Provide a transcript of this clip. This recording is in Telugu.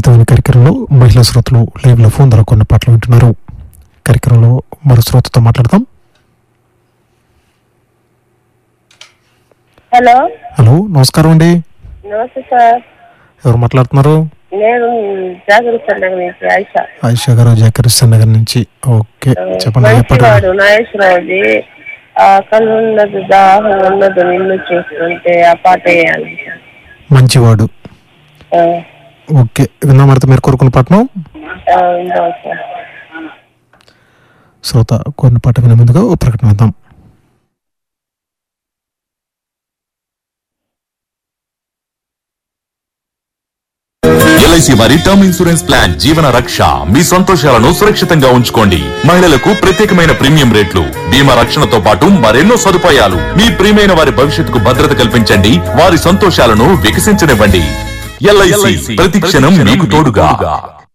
హితమైన కార్యక్రమంలో మహిళా శ్రోతలు లైవ్ లో ఫోన్ ద్వారా కొన్ని పాటలు వింటున్నారు కార్యక్రమంలో మరో శ్రోతతో మాట్లాడతాం హలో హలో నమస్కారం అండి నమస్తే సార్ ఎవరు మాట్లాడుతున్నారు నేను జాగ్రత్త నుంచి ఆయిషా ఆయిషా గారు జాకరిస్తాన్ నగర్ నుంచి ఓకే చెప్పండి ఏ పాట మంచివాడు నాగేశ్వరరావుది ఆ కళ్ళు ఉన్నది దాహం ఉన్నది నిన్ను చూస్తుంటే ఆ పాట వేయాలి మంచివాడు ఆ, ఓకే విన్నా మరి మీరు కోరుకున్న పాటను ఆ, ఉందాం సార్ శ్రోత కొన్ని పాట వినే ముందుగా ఓ ప్రకటన విద్దాం ఎల్ఐసి వారి term insurance plan Jeevan Raksha మీ సంతోషాలను సురక్షితంగా ఉంచుకోండి మహిళలకు ప్రత్యేకమైన ప్రీమియం రేట్లు బీమా రక్షణతో పాటు మరెన్నో సదుపాయాలు మీ ప్రియమైన వారి భవిష్యత్తుకు భద్రత కల్పించండి వారి సంతోషాలను వికసించనివ్వండి ఎల్ఐసి ప్రతి క్షణం మీకు తోడుగా